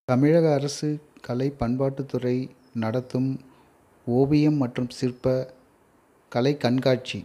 தமிழக அரசு கலை பண்பாட்டுத்துறை நடத்தும் ஓவியம் மற்றும் சிற்ப கலை கண்காட்சி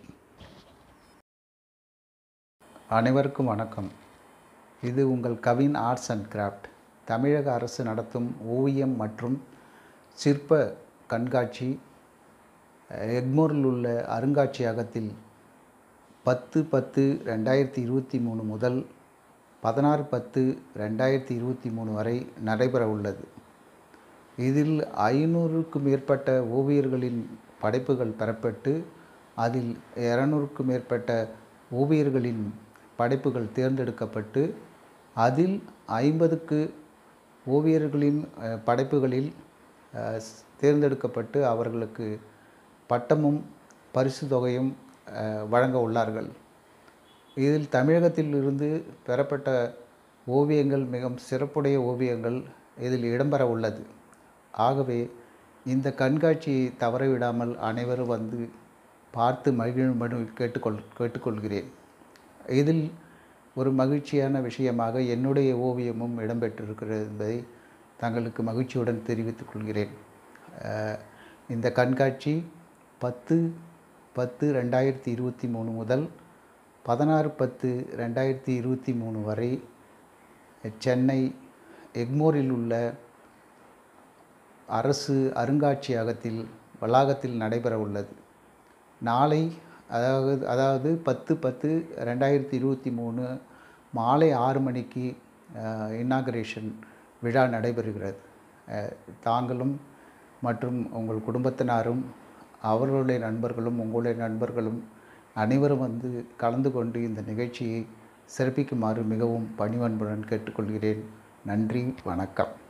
அனைவருக்கும் வணக்கம் இது உங்கள் கவின் ஆர்ட்ஸ் அண்ட் கிராஃப்ட் தமிழக அரசு நடத்தும் ஓவியம் மற்றும் சிற்ப கண்காட்சி எக்மோரில் உள்ள அருங்காட்சியகத்தில் பத்து பத்து ரெண்டாயிரத்தி இருபத்தி மூணு முதல் பதினாறு பத்து ரெண்டாயிரத்தி இருபத்தி மூணு வரை நடைபெற உள்ளது இதில் ஐநூறுக்கும் மேற்பட்ட ஓவியர்களின் படைப்புகள் பெறப்பட்டு அதில் இரநூறுக்கும் மேற்பட்ட ஓவியர்களின் படைப்புகள் தேர்ந்தெடுக்கப்பட்டு அதில் ஐம்பதுக்கு ஓவியர்களின் அஹ், படைப்புகளில் அஹ், ஸ்- தேர்ந்தெடுக்கப்பட்டு அவர்களுக்கு பட்டமும் பரிசு தொகையும் அஹ், வழங்க உள்ளார்கள் இதில் தமிழகத்தில் இருந்து பெறப்பட்ட ஓவியங்கள் மிகவும் சிறப்புடைய ஓவியங்கள் இதில் இடம்பெற உள்ளது ஆகவே இந்த கண்காட்சியை தவறவிடாமல் அனைவரும் வந்து பார்த்து மகிழும்படி கேட்டுக்கொள் கேட்டுக்கொள்கிறேன் இதில் ஒரு மகிழ்ச்சியான விஷயமாக என்னுடைய ஓவியமும் இடம்பெற்றிருக்கிறது என்பதை தங்களுக்கு மகிழ்ச்சியுடன் தெரிவித்துக் கொள்கிறேன் அஹ், இந்த கண்காட்சி பத்து பத்து ரெண்டாயிரத்தி இருபத்தி மூணு முதல் பதினாறு பத்து ரெண்டாயிரத்தி இருபத்தி மூணு வரை சென்னை எக்மோரில் உள்ள அரசு அருங்காட்சியகத்தில் வளாகத்தில் நடைபெற உள்ளது நாளை அதாவது அதாவது பத்து பத்து ரெண்டாயிரத்தி இருபத்தி மூணு மாலை ஆறு மணிக்கு இன்னாகரேஷன் விழா நடைபெறுகிறது அஹ், தாங்களும் மற்றும் உங்கள் குடும்பத்தினரும் அவர்களுடைய நண்பர்களும் உங்களுடைய நண்பர்களும் அனைவரும் வந்து கலந்து கொண்டு இந்த நிகழ்ச்சியை சிறப்பிக்குமாறு மிகவும் பணிவன்புடன் கேட்டுக்கொள்கிறேன் நன்றி வணக்கம்